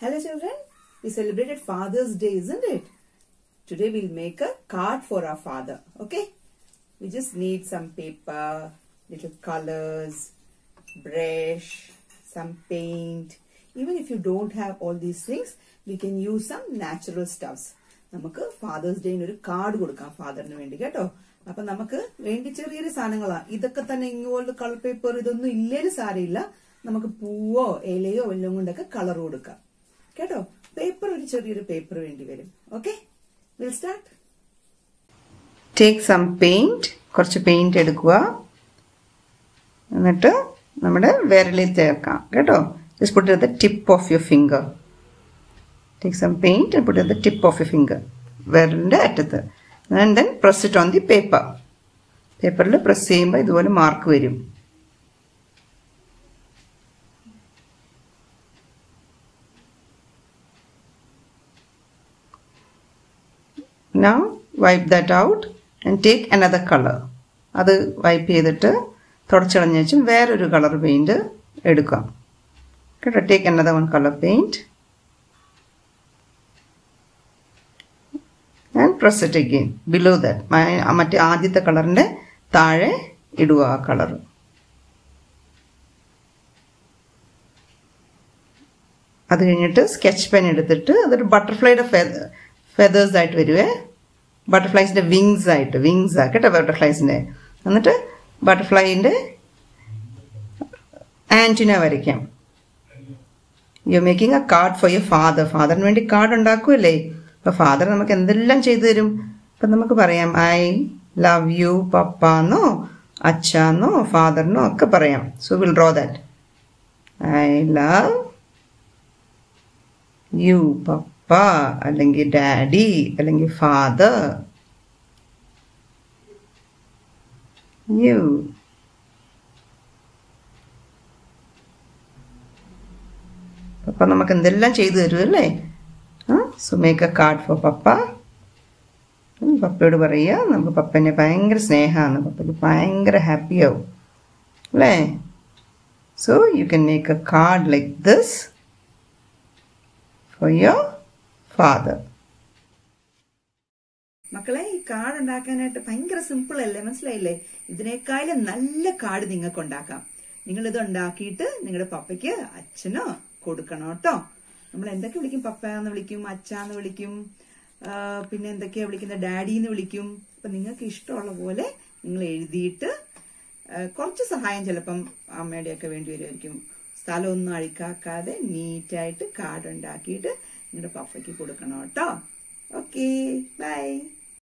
Hello children, we celebrated Father's Day, isn't it? Today we'll make a card for our father, okay? We just need some paper, little colors, brush, some paint. Even if you don't have all these things, we can use some natural stuffs. നമുക്ക് father's ഡേന് ഒരു card കൊടുക്കാം ഫാദറിന് വേണ്ടി കേട്ടോ അപ്പൊ നമുക്ക് വേണ്ടി ചെറിയൊരു സാധനങ്ങളാ ഇതൊക്കെ തന്നെ ഇങ്ങോട്ട് കളർ പേപ്പർ ഇതൊന്നും ഇല്ലേലും സാരമില്ല നമുക്ക് പൂവോ ഇലയോ എല്ലാം കൊണ്ടൊക്കെ കളർ കൊടുക്കാം കേട്ടോ പേപ്പർ ഒരു ചെറിയൊരു പേപ്പർ വേണ്ടി വരും okay we'll start take some paint കുറച്ച് പെയിന്റ് എടുക്കുക എന്നിട്ട് നമ്മുടെ വിരലിൽ ചേർക്കാം കേട്ടോ just put the tip of your finger take some paint put the tip of your finger വിരലിൻ്റെ അറ്റത്ത് and then press it on the paper പേപ്പറിൽ പ്രസ് ചെയ്യുമ്പോൾ ഇതുപോലെ മാർക്ക് വരും now wipe that out and take another color അത് wipe ചെയ്തിട്ട് തുടച്ചളഞ്ഞ വെച്ചും വേറൊരു കളർ പെയിൻറ് എടുക്കാം കേട്ടോ take another one colour paint and press it again below that മറ്റേ ആദ്യത്തെ കളറിൻ്റെ താഴെ ഇടുക ആ കളർ അത് കഴിഞ്ഞിട്ട് സ്കെച്ച് പെൻ എടുത്തിട്ട് അതൊരു ബട്ടർഫ്ലൈയുടെ ഫെതേഴ്സ് ആയിട്ട് വരുവേ ബട്ടർഫ്ലൈസിൻ്റെ വിങ്സ് ആയിട്ട് വിങ്സ് ആ കേട്ടോ ബട്ടർഫ്ലൈസിൻ്റെ എന്നിട്ട് ബട്ടർഫ്ലൈൻ്റെ ആൻറ്റിന വരയ്ക്കാം you making a card for your father ഫാദറിന് വേണ്ടി കാർഡ് ഉണ്ടാക്കുമല്ലേ അപ്പോൾ ഫാദർ നമുക്ക് എന്തെല്ലാം ചെയ്തു തരും അപ്പം നമുക്ക് പറയാം ഐ ലവ് യു പപ്പ എന്നോ അച്ഛന്നോ ഫാദറിനോ ഒക്കെ പറയാം so we'll draw that I love you papa അല്ലെങ്കിൽ ഡാഡി അല്ലെങ്കിൽ ഫാദർ യു പപ്പ നമുക്ക് എന്തെല്ലാം ചെയ്തു തരും അല്ലേ so make a card for papa പപ്പയോട് പറയുക നമുക്ക് പപ്പനെ ഭയങ്കര സ്നേഹമാണ് പപ്പയ്ക്ക് ഭയങ്കര ഹാപ്പി ആവും അല്ലേ so you can make a card like this for your father മക്കളെ ഈ കാർഡ് ഉണ്ടാക്കാനായിട്ട് ഭയങ്കര സിമ്പിൾ അല്ലേ മനസ്സിലായില്ലേ ഇതിനേക്കാളും നല്ല കാർഡ് നിങ്ങൾക്ക് ഉണ്ടാക്കാം നിങ്ങൾ ഇത് ഉണ്ടാക്കിയിട്ട് നിങ്ങളുടെ പപ്പയ്ക്ക് അച്ഛനോ കൊടുക്കണം കേട്ടോ നമ്മൾ എന്തൊക്കെ വിളിക്കും പപ്പയെന്ന് വിളിക്കും അച്ഛന്ന് വിളിക്കും പിന്നെ എന്തൊക്കെയാ വിളിക്കുന്നത് ഡാഡി എന്ന് വിളിക്കും അപ്പൊ നിങ്ങൾക്ക് ഇഷ്ടമുള്ള പോലെ നിങ്ങൾ എഴുതിയിട്ട് കുറച്ച് സഹായം ചിലപ്പം അമ്മയുടെയൊക്കെ വേണ്ടി വരുമായിരിക്കും സ്ഥലമൊന്നും അഴിക്കാക്കാതെ നീറ്റായിട്ട് കാർഡ് ഉണ്ടാക്കിയിട്ട് നിങ്ങളുടെ പപ്പയ്ക്ക് കൊടുക്കണം കേട്ടോ ഓക്കെ ബൈ